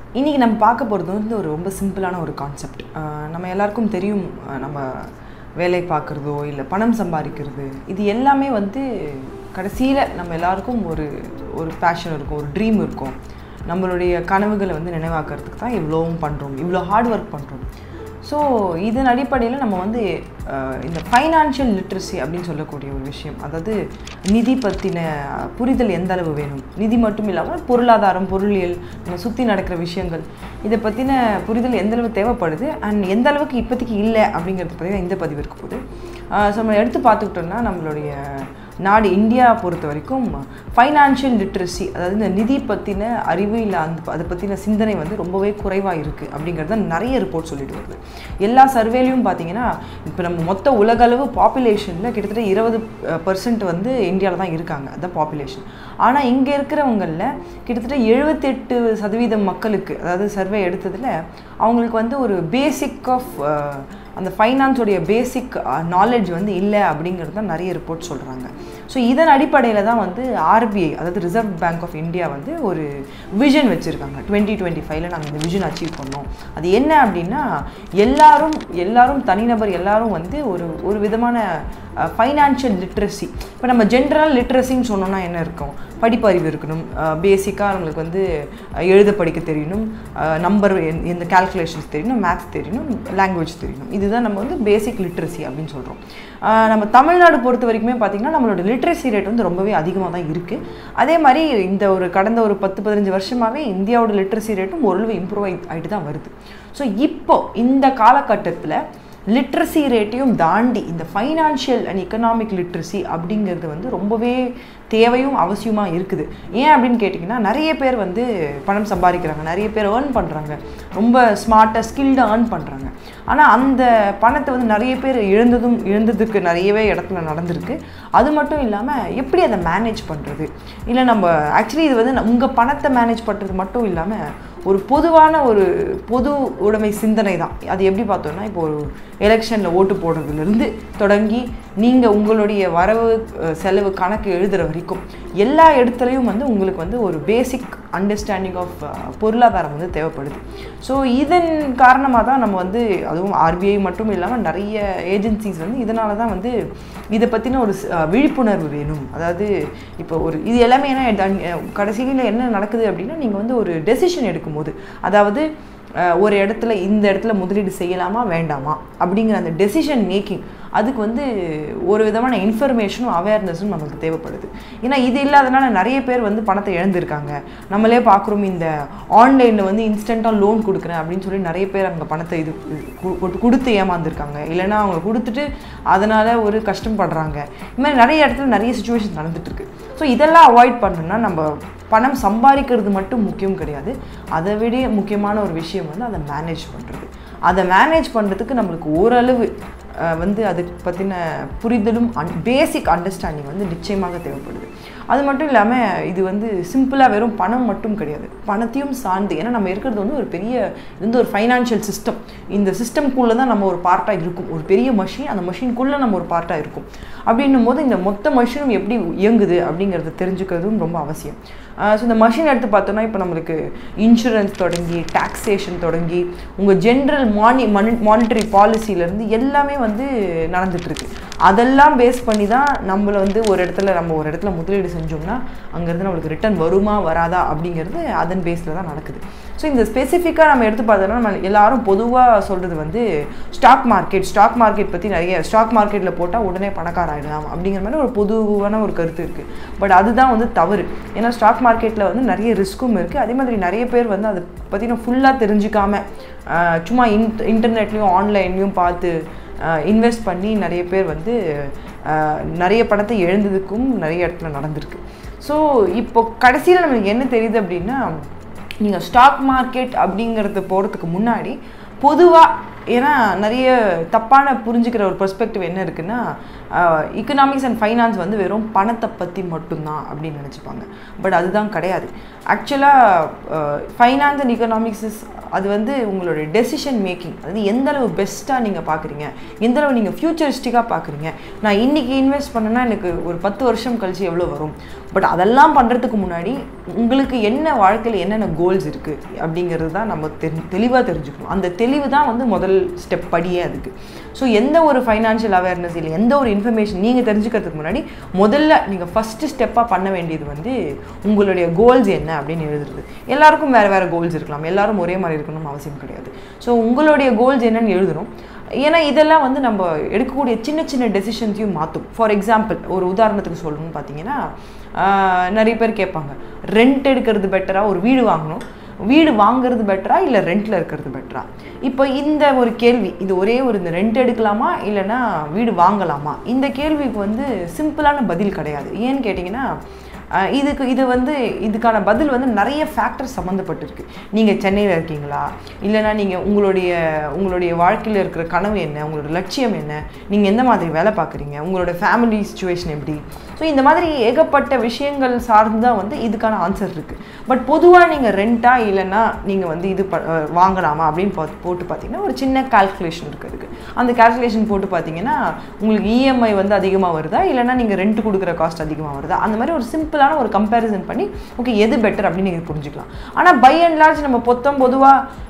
இன்றைக்கி நம்ம பார்க்க போகிறது வந்து ஒரு ரொம்ப சிம்பிளான ஒரு கான்செப்ட் நம்ம எல்லாருக்கும் தெரியும் அஹ் நம்ம வேலை பார்க்குறதோ இல்லை பணம் சம்பாதிக்கிறது இது எல்லாமே வந்து கடைசியில் நம்ம எல்லாருக்கும் ஒரு ஒரு பேஷன் இருக்கும் ஒரு ட்ரீம் இருக்கும் நம்மளுடைய கனவுகளை வந்து நினைவாக்குறதுக்கு தான் இவ்வளோவும் பண்ணுறோம் இவ்வளோ ஹார்ட் ஒர்க் பண்ணுறோம் ஸோ இதன் அடிப்படையில் நம்ம வந்து அஹ், இந்த ஃபைனான்ஷியல் லிட்ரஸி அப்படின்னு சொல்லக்கூடிய ஒரு விஷயம் அதாவது நிதி பற்றின புரிதல் எந்த அளவு வேணும் நிதி மட்டும் இல்லாமல் பொருளாதாரம் பொருளியல் நம்ம சுற்றி நடக்கிற விஷயங்கள் இதை பற்றின புரிதல் எந்த அளவு தேவைப்படுது அண்ட் எந்த அளவுக்கு இப்போதைக்கு இல்லை அப்படிங்கிறத பற்றி தான் இந்த பதிவு இருக்க போகுது ஸோ நம்ம எடுத்து பார்த்துக்கிட்டோம்னா நம்மளுடைய நாடு இந்தியா பொறுத்த வரைக்கும் ஃபைனான்ஷியல் லிட்ரஸி அதாவது இந்த நிதி பற்றின அறிவு இல்லை அந்த அதை பற்றின சிந்தனை வந்து ரொம்பவே குறைவாக இருக்குது அப்படிங்கிறத நிறைய ரிப்போர்ட் சொல்லிட்டு வருது எல்லா சர்வேலையும் பார்த்தீங்கன்னா இப்போ நம்ம மொத்த உலகளவு பாப்புலேஷனில் கிட்டத்தட்ட இருபது பர்சன்ட் வந்து இந்தியாவில் தான் இருக்காங்க அதான் பாப்புலேஷன் ஆனால் இங்கே இருக்கிறவங்களில் கிட்டத்தட்ட எழுபத்தெட்டு சதவீதம் மக்களுக்கு அதாவது சர்வே எடுத்ததில் அவங்களுக்கு வந்து ஒரு பேசிக் ஆஃப் அந்த ஃபைனான்ஸோடைய பேசிக் நாலேஜ் வந்து இல்லை அப்படிங்கிறது தான் நிறைய ரிப்போர்ட் சொல்கிறாங்க ஸோ இதன் அடிப்படையில் தான் வந்து ஆர்பிஐ அதாவது ரிசர்வ் பேங்க் ஆஃப் இந்தியா வந்து ஒரு விஷன் வச்சுருக்காங்க டுவெண்ட்டி டுவெண்ட்டி ஃபைவ்ல நாங்கள் இந்த விஷன் அச்சீவ் பண்ணோம் அது என்ன அப்படின்னா எல்லாரும் எல்லாரும் தனிநபர் எல்லாரும் வந்து ஒரு ஒரு விதமான ஃபைனான்ஷியல் லிட்ரஸி இப்போ நம்ம ஜென்ரல் லிட்ரஸின்னு சொன்னோம்னா என்ன இருக்கும் படிப்பறிவு இருக்கணும் பேசிக்காக நம்மளுக்கு வந்து அஹ், எழுத படிக்க தெரியணும் நம்பர் எந்த கால்குலேஷன்ஸ் தெரியணும் மேத்ஸ் தெரியணும் லாங்குவேஜ் தெரியணும் இதுதான் நம்ம வந்து பேசிக் லிட்ரஸி அப்படின்னு சொல்கிறோம் நம்ம தமிழ்நாடு பொறுத்த வரைக்குமே பார்த்திங்கன்னா நம்மளோட லிட்ரஸி ரேட் வந்து ரொம்பவே அதிகமாக தான் இருக்குது அதே மாதிரி இந்த ஒரு கடந்த ஒரு பத்து பதினஞ்சு வருஷமாகவே இந்தியாவோட லிட்ரஸி ரேட்டும் ஓரளவு இம்ப்ரூவ் ஆகிட்டு தான் வருது ஸோ இப்போ இந்த காலகட்டத்தில் லிட்ரஸி ரேட்டையும் தாண்டி இந்த ஃபைனான்ஷியல் அண்ட் எக்கனாமிக் லிட்ரஸி அப்படிங்கிறது வந்து ரொம்பவே தேவையும் அவசியமாக இருக்குது ஏன் அப்படின்னு கேட்டிங்கன்னா நிறைய பேர் வந்து பணம் சம்பாதிக்கிறாங்க நிறைய பேர் ஏர்ன் பண்ணுறாங்க ரொம்ப ஸ்மார்ட்டாக ஸ்கில்டாக ஏர்ன் பண்ணுறாங்க ஆனால் அந்த பணத்தை வந்து நிறைய பேர் இழந்ததும் இழந்ததுக்கு நிறையவே இடத்துல நடந்திருக்கு அது மட்டும் இல்லாமல் எப்படி அதை மேனேஜ் பண்ணுறது இல்லை நம்ம ஆக்சுவலி இது வந்து உங்கள் பணத்தை மேனேஜ் பண்ணுறது மட்டும் இல்லாமல் ஒரு பொதுவான ஒரு பொது உடைமை சிந்தனை தான் அது எப்படி பார்த்தோம்னா இப்போ ஒரு எலெக்ஷனில் ஓட்டு போடுறதுலேருந்து தொடங்கி நீங்கள் உங்களுடைய வரவு அஹ், செலவு கணக்கு எழுதுகிற வரைக்கும் எல்லா இடத்துலையும் வந்து உங்களுக்கு வந்து ஒரு பேசிக் அண்டர்ஸ்டாண்டிங் ஆஃப் பொருளாதாரம் வந்து தேவைப்படுது ஸோ இதன் காரணமாக தான் நம்ம வந்து அதுவும் ஆர்பிஐ மட்டும் இல்லாமல் நிறைய ஏஜென்சிஸ் வந்து இதனால தான் வந்து இதை பற்றின ஒரு ஸ்- அஹ், விழிப்புணர்வு வேணும் அதாவது இப்போ ஒரு இது எல்லாமே என்ன கடைசியில் என்ன நடக்குது அப்படின்னா நீங்கள் வந்து ஒரு டெசிஷன் எடுக்கும்போது அதாவது அஹ், ஒரு இடத்துல இந்த இடத்துல முதலீடு செய்யலாமா வேண்டாமா அப்படிங்கிற அந்த டெசிஷன் மேக்கிங் அதுக்கு வந்து ஒரு விதமான இன்ஃபர்மேஷனும் அவேர்னஸும் நமக்கு தேவைப்படுது ஏன்னா இது இல்லாதனால நிறைய பேர் வந்து பணத்தை இழந்திருக்காங்க நம்மளே பார்க்குறோம் இந்த ஆன்லைனில் வந்து இன்ஸ்டண்ட்டாக லோன் கொடுக்குறேன் அப்படின்னு சொல்லி நிறைய பேர் அங்கே பணத்தை இது கு- கு- கொடுத்து ஏமாந்துருக்காங்க இல்லைன்னா அவங்க கொடுத்துட்டு அதனால் ஒரு கஷ்டப்படுறாங்க இது மாதிரி நிறைய இடத்துல நிறைய சுச்சுவேஷன் நடந்துட்டு இருக்கு ஸோ இதெல்லாம் அவாய்ட் பண்ணணும்னா நம்ம பணம் சம்பாதிக்கிறது மட்டும் முக்கியம் கிடையாது அதை விட முக்கியமான ஒரு விஷயம் வந்து அதை மேனேஜ் பண்ணுறது அதை மேனேஜ் பண்ணுறதுக்கு நம்மளுக்கு ஓரளவு அஹ், வந்து அது பற்றின புரிதலும் அன் பேசிக் அண்டர்ஸ்டாண்டிங் வந்து நிச்சயமாக தேவைப்படுது அது மட்டும் இல்லாமல் இது வந்து சிம்பிளாக வெறும் பணம் மட்டும் கிடையாது பணத்தையும் சார்ந்து ஏன்னா நம்ம இருக்கிறது வந்து ஒரு பெரிய இது வந்து ஒரு ஃபைனான்ஷியல் சிஸ்டம் இந்த சிஸ்டம்குள்ளே தான் நம்ம ஒரு பார்ட்டாக இருக்கும் ஒரு பெரிய மஷின் அந்த மஷின்குள்ளே நம்ம ஒரு பார்ட்டாக இருக்கும் அப்படின்னும் போது இந்த மொத்த மஷினும் எப்படி இயங்குது அப்படிங்கிறத தெரிஞ்சுக்கிறதும் ரொம்ப அவசியம் ஸோ இந்த மஷின் எடுத்து பார்த்தோன்னா இப்போ நம்மளுக்கு இன்சூரன்ஸ் தொடங்கி டாக்ஸேஷன் தொடங்கி உங்கள் ஜென்ரல் மானி மனி மானிட்டரி பாலிசிலேருந்து எல்லாமே வந்து நடந்துட்டுருக்கு அதெல்லாம் பேஸ் பண்ணி தான் நம்மளை வந்து ஒரு இடத்துல நம்ம ஒரு இடத்துல முதலீடு செஞ்சோம்னா அங்கேருந்து நம்மளுக்கு ரிட்டர்ன் வருமா வராதா அப்படிங்கிறது அதன் பேஸில் தான் நடக்குது ஸோ இந்த ஸ்பெசிஃபிக்காக நம்ம எடுத்து பார்த்தோம்னா நம்ம எல்லாரும் பொதுவாக சொல்கிறது வந்து ஸ்டாக் மார்க்கெட் ஸ்டாக் மார்க்கெட் பற்றி நிறைய ஸ்டாக் மார்க்கெட்டில் போட்டால் உடனே பணக்கார ஆகிடலாம் அப்படிங்கிற மாதிரி ஒரு பொதுவான ஒரு கருத்து இருக்குது பட் அதுதான் வந்து தவறு ஏன்னா ஸ்டாக் மார்க்கெட்டில் வந்து நிறைய ரிஸ்க்கும் இருக்குது அதே மாதிரி நிறைய பேர் வந்து அதை பற்றின ஃபுல்லாக தெரிஞ்சுக்காம ஆஹ், சும்மா இன்ட் இன்டர்நெட்லேயும் ஆன்லைன்லேயும் பார்த்து இன்வெஸ்ட் பண்ணி நிறைய பேர் வந்து ஆஹ், நிறைய பணத்தை எழுந்ததுக்கும் நிறைய இடத்துல நடந்திருக்கு ஸோ இப்போ கடைசியில் நம்மளுக்கு என்ன தெரியுது அப்படின்னா நீங்கள் ஸ்டாக் மார்க்கெட் அப்படிங்கிறது போகிறதுக்கு முன்னாடி பொதுவாக ஏன்னா நிறைய தப்பான புரிஞ்சுக்கிற ஒரு பெர்ஸ்பெக்டிவ் என்ன இருக்குன்னா எக்கனாமிக்ஸ் அண்ட் ஃபைனான்ஸ் வந்து வெறும் பணத்தை பற்றி மட்டும்தான் அப்படின்னு நினச்சிப்பாங்க பட் அதுதான் கிடையாது ஆக்சுவலாக ஃபைனான்ஸ் அண்ட் எக்கனாமிக்ஸ் இஸ் அது வந்து உங்களுடைய டெசிஷன் மேக்கிங் அது எந்த அளவு பெஸ்ட்டாக நீங்கள் பார்க்குறீங்க எந்த அளவு நீங்கள் ஃப்யூச்சரிஸ்டிக்காக பார்க்குறீங்க நான் இன்றைக்கி இன்வெஸ்ட் பண்ணேன்னா எனக்கு ஒரு பத்து வருஷம் கழிச்சு எவ்வளோ வரும் பட் அதெல்லாம் பண்ணுறதுக்கு முன்னாடி உங்களுக்கு என்ன வாழ்க்கையில் என்னென்ன கோல்ஸ் இருக்குது அப்படிங்கிறது தான் நம்ம தெரி தெளிவாக தெரிஞ்சுக்கணும் அந்த தெளிவு தான் வந்து முதல் ஸ்டெப் படியே அதுக்கு ஸோ எந்த ஒரு ஃபைனான்ஷியல் அவேர்னஸ் இல்லை எந்த ஒரு இன்ஃபர்மேஷன் நீங்கள் தெரிஞ்சுக்கிறதுக்கு முன்னாடி முதல்ல நீங்கள் ஃபஸ்ட்டு ஸ்டெப்பாக பண்ண வேண்டியது வந்து உங்களுடைய கோல்ஸ் என்ன அப்படின்னு எழுதுறது எல்லாருக்கும் வேறு வேறு கோல்ஸ் இருக்கலாம் எல்லாரும் ஒரே மாதிரி இருக்கணும்னு அவசியம் கிடையாது ஸோ உங்களுடைய கோல்ஸ் என்னன்னு எழுதணும் ஏன்னா இதெல்லாம் வந்து நம்ம எடுக்கக்கூடிய சின்ன சின்ன டெசிஷன்ஸையும் மாற்றும் ஃபார் எக்ஸாம்பிள் ஒரு உதாரணத்துக்கு சொல்லணும்னு பார்த்தீங்கன்னா நிறைய பேர் கேட்பாங்க ரெண்ட் எடுக்கிறது பெட்டராக ஒரு வீடு வாங்கணும் வீடு வாங்குறது பெட்டரா இல்லை ரெண்டில் இருக்கிறது பெட்டரா இப்போ இந்த ஒரு கேள்வி இது ஒரே ஒரு இந்த ரெண்ட் எடுக்கலாமா இல்லைன்னா வீடு வாங்கலாமா இந்த கேள்விக்கு வந்து சிம்பிளான பதில் கிடையாது ஏன்னு கேட்டிங்கன்னா இதுக்கு இது வந்து இதுக்கான பதில் வந்து நிறைய ஃபேக்டர் சம்மந்தப்பட்டிருக்கு நீங்கள் சென்னையில் இருக்கீங்களா இல்லைனா நீங்கள் உங்களுடைய உங்களுடைய வாழ்க்கையில் இருக்கிற கனவு என்ன உங்களோட லட்சியம் என்ன நீங்கள் எந்த மாதிரி வேலை பார்க்குறீங்க உங்களோட ஃபேமிலி சுச்சுவேஷன் எப்படி ஸோ இந்த மாதிரி ஏகப்பட்ட விஷயங்கள் சார்ந்து தான் வந்து இதுக்கான ஆன்சர் இருக்குது பட் பொதுவாக நீங்கள் ரெண்ட்டா இல்லைன்னா நீங்கள் வந்து இது ப வாங்கலாமா அப்படின்னு பார்த்து போட்டு பார்த்தீங்கன்னா ஒரு சின்ன கால்குலேஷன் இருக்குது அதுக்கு அந்த கால்குலேஷன் போட்டு பார்த்தீங்கன்னா உங்களுக்கு இஎம்ஐ வந்து அதிகமாக வருதா இல்லைனா நீங்கள் ரெண்ட் கொடுக்குற காஸ்ட் அதிகமாக வருதா அந்த மாதிரி ஒரு சிம்பிளான ஒரு கம்பேரிசன் பண்ணி ஓகே எது பெட்டர் அப்படின்னு நீங்கள் புரிஞ்சுக்கலாம் ஆனால் பை அண்ட் லார்ஜ் நம்ம பொத்தம் பொதுவாக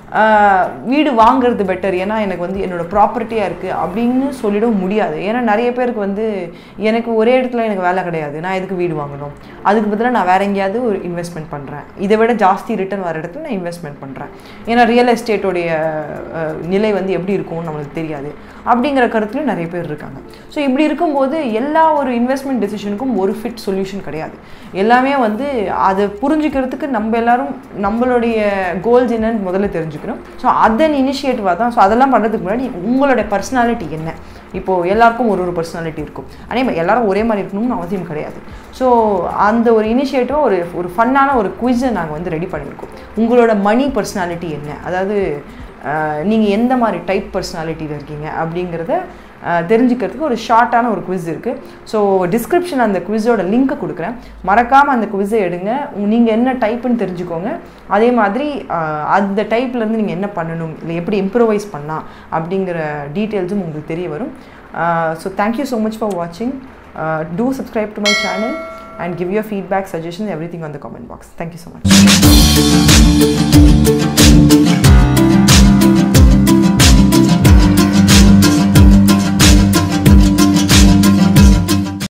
வீடு வாங்குறது பெட்டர் ஏன்னா எனக்கு வந்து என்னோட ப்ராப்பர்ட்டியாக இருக்குது அப்படின்னு சொல்லிடவும் முடியாது ஏன்னா நிறைய பேருக்கு வந்து எனக்கு ஒரே இடத்துல எனக்கு வேலை கிடையாது நான் எதுக்கு வீடு வாங்கணும் அதுக்கு பதிலாக நான் வேற எங்கேயாவது ஒரு இன்வெஸ்ட்மெண்ட் பண்ணுறேன் இதை விட ஜாஸ்தி ரிட்டர்ன் வர இடத்துல நான் இன்வெஸ்ட்மெண்ட் பண்ணுறேன் ஏன்னா ரியல் எஸ்டேட்டோடைய நிலை வந்து எப்படி இருக்கும்னு நம்மளுக்கு தெரியாது அப்படிங்கிற கருத்துலையும் நிறைய பேர் இருக்காங்க ஸோ இப்படி இருக்கும்போது எல்லா ஒரு இன்வெஸ்ட்மெண்ட் டெசிஷனுக்கும் ஒரு ஃபிட் சொல்யூஷன் கிடையாது எல்லாமே வந்து அதை புரிஞ்சுக்கிறதுக்கு நம்ம எல்லாரும் நம்மளுடைய கோல்ஸ் என்னன்னு முதல்ல தெரிஞ்சுக்கணும் ஸோ அதன் இனிஷியேட்டிவாக தான் ஸோ அதெல்லாம் பண்ணுறதுக்கு முன்னாடி உங்களோட பர்சனாலிட்டி என்ன இப்போது எல்லாருக்கும் ஒரு ஒரு பர்சனாலிட்டி இருக்கும் அதே மாதிரி எல்லாரும் ஒரே மாதிரி இருக்கணும்னு அவசியம் கிடையாது ஸோ அந்த ஒரு இனிஷியேட்டிவாக ஒரு ஒரு ஃபன்னான ஒரு குவிஸை நாங்கள் வந்து ரெடி பண்ணியிருக்கோம் உங்களோட மணி பர்சனாலிட்டி என்ன அதாவது நீங்கள் எந்த மாதிரி டைப் பர்சனாலிட்டியில் இருக்கீங்க அப்படிங்கிறத தெரிஞ்சுக்கிறதுக்கு ஒரு ஷார்ட்டான ஒரு குவிஸ் இருக்குது ஸோ டிஸ்கிரிப்ஷன் அந்த குவிஸோட லிங்க்கை கொடுக்குறேன் மறக்காமல் அந்த குவிஸை எடுங்க நீங்கள் என்ன டைப்புன்னு தெரிஞ்சுக்கோங்க அதே மாதிரி அந்த டைப்லேருந்து நீங்கள் என்ன பண்ணணும் இல்லை எப்படி இம்ப்ரூவைஸ் பண்ணலாம் அப்படிங்கிற டீட்டெயில்ஸும் உங்களுக்கு தெரிய வரும் so thank you so much for வாட்சிங் do subscribe to my channel and give your feedback, suggestions, everything on the comment box. Thank you so much.